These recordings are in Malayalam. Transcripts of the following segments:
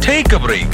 Take a break.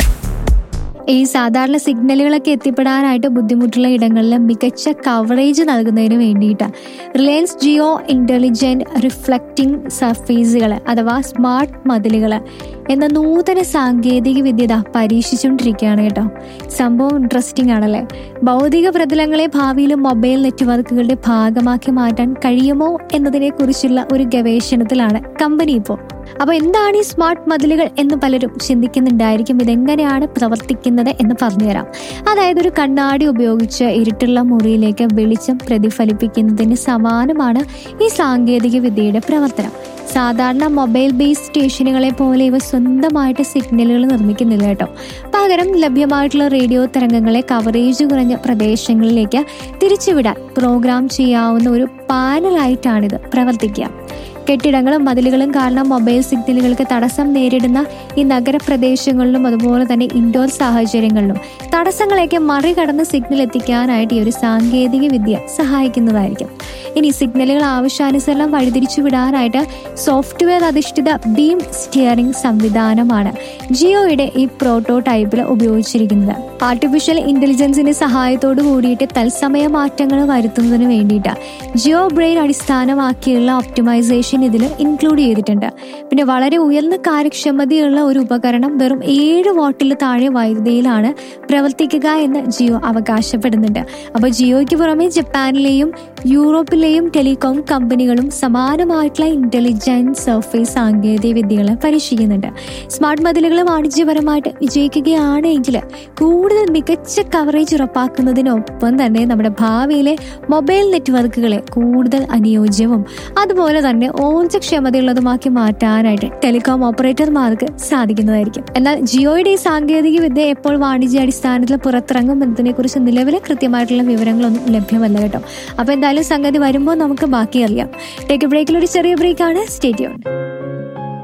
ഈ സാധാരണ സിഗ്നലുകളൊക്കെ എത്തിപ്പെടാനായിട്ട് ബുദ്ധിമുട്ടുള്ള ഇടങ്ങളിൽ മികച്ച കവറേജ് നൽകുന്നതിന് വേണ്ടിയിട്ട് റിലയൻസ് ജിയോ ഇന്റലിജന്റ് റിഫ്ലക്റ്റിംഗ് സർഫേസുകൾ അഥവാ സ്മാർട്ട് മതിലുകൾ എന്ന നൂതന സാങ്കേതിക വിദ്യത പരീക്ഷിച്ചുകൊണ്ടിരിക്കുകയാണ് കേട്ടോ സംഭവം ഇൻട്രസ്റ്റിംഗ് ആണല്ലേ ഭൗതിക പ്രതലങ്ങളെ ഭാവിയിൽ മൊബൈൽ നെറ്റ്വർക്കുകളുടെ ഭാഗമാക്കി മാറ്റാൻ കഴിയുമോ എന്നതിനെ കുറിച്ചുള്ള ഒരു ഗവേഷണത്തിലാണ് കമ്പനി ഇപ്പോൾ അപ്പൊ എന്താണ് ഈ സ്മാർട്ട് മതിലുകൾ എന്ന് പലരും ചിന്തിക്കുന്നുണ്ടായിരിക്കും ഇതെങ്ങനെയാണ് പ്രവർത്തിക്കുന്നത് എന്ന് പറഞ്ഞുതരാം അതായത് ഒരു കണ്ണാടി ഉപയോഗിച്ച് ഇരുട്ടുള്ള മുറിയിലേക്ക് വെളിച്ചം പ്രതിഫലിപ്പിക്കുന്നതിന് സമാനമാണ് ഈ സാങ്കേതിക വിദ്യയുടെ പ്രവർത്തനം സാധാരണ മൊബൈൽ ബേസ് സ്റ്റേഷനുകളെ പോലെ ഇവ സ്വന്തമായിട്ട് സിഗ്നലുകൾ നിർമ്മിക്കുന്നില്ല കേട്ടോ പകരം ലഭ്യമായിട്ടുള്ള റേഡിയോ തരംഗങ്ങളെ കവറേജ് കുറഞ്ഞ പ്രദേശങ്ങളിലേക്ക് തിരിച്ചുവിടാൻ പ്രോഗ്രാം ചെയ്യാവുന്ന ഒരു പാനലായിട്ടാണിത് പ്രവർത്തിക്കുക കെട്ടിടങ്ങളും മതിലുകളും കാരണം മൊബൈൽ സിഗ്നലുകൾക്ക് തടസ്സം നേരിടുന്ന ഈ നഗരപ്രദേശങ്ങളിലും അതുപോലെ തന്നെ ഇൻഡോർ സാഹചര്യങ്ങളിലും തടസ്സങ്ങളെയൊക്കെ മറികടന്ന് സിഗ്നൽ എത്തിക്കാനായിട്ട് ഈ ഒരു സാങ്കേതിക വിദ്യ സഹായിക്കുന്നതായിരിക്കും ഇനി സിഗ്നലുകൾ ആവശ്യാനുസരണം വഴിതിരിച്ചു വിടാനായിട്ട് സോഫ്റ്റ്വെയർ അധിഷ്ഠിത ബീം സ്റ്റിയറിംഗ് സംവിധാനമാണ് ജിയോയുടെ ഈ പ്രോട്ടോടൈപ്പിൽ ഉപയോഗിച്ചിരിക്കുന്നത് ആർട്ടിഫിഷ്യൽ ഇന്റലിജൻസിന്റെ സഹായത്തോടു കൂടിയിട്ട് തത്സമയ മാറ്റങ്ങൾ വരുത്തുന്നതിന് വേണ്ടിയിട്ട് ജിയോ ബ്രെയിൻ അടിസ്ഥാനമാക്കിയുള്ള ഒപ്റ്റിമൈസേഷൻ ഇതിൽ ഇൻക്ലൂഡ് ചെയ്തിട്ടുണ്ട് പിന്നെ വളരെ ഉയർന്ന കാര്യക്ഷമതയുള്ള ഒരു ഉപകരണം വെറും ഏഴ് വാട്ടിൽ താഴെ വൈദ്യുതിയിലാണ് പ്രവർത്തിക്കുക എന്ന് ജിയോ അവകാശപ്പെടുന്നുണ്ട് അപ്പോൾ ജിയോയ്ക്ക് പുറമെ ജപ്പാനിലെയും യൂറോപ്പിലെയും ടെലികോം കമ്പനികളും സമാനമായിട്ടുള്ള ഇന്റലിജന്റ് സർഫേസ് സാങ്കേതിക വിദ്യകൾ പരീക്ഷിക്കുന്നുണ്ട് സ്മാർട്ട് മതിലുകൾ വാണിജ്യപരമായിട്ട് വിജയിക്കുകയാണെങ്കിൽ കൂടുതൽ മികച്ച കവറേജ് ഉറപ്പാക്കുന്നതിനൊപ്പം തന്നെ നമ്മുടെ ഭാവിയിലെ മൊബൈൽ നെറ്റ്വർക്കുകളെ കൂടുതൽ അനുയോജ്യവും അതുപോലെ തന്നെ ഊർജ്ജക്ഷമതയുള്ളതുമാക്കി മാറ്റാനായിട്ട് ടെലികോം ഓപ്പറേറ്റർമാർക്ക് സാധിക്കുന്നതായിരിക്കും എന്നാൽ ജിയോയുടെ ഈ സാങ്കേതിക വിദ്യ എപ്പോൾ വാണിജ്യാടിസ്ഥാനത്തിൽ പുറത്തിറങ്ങും എന്നതിനെ കുറിച്ച് നിലവിലെ കൃത്യമായിട്ടുള്ള വിവരങ്ങളൊന്നും ലഭ്യമല്ല കേട്ടോ അപ്പൊ എന്തായാലും സംഗതി വരുമ്പോൾ നമുക്ക് ബാക്കി അറിയാം ടേക്ക് ബ്രേക്കിൽ ഒരു ചെറിയ ബ്രേക്കാണ് സ്റ്റേഡിയം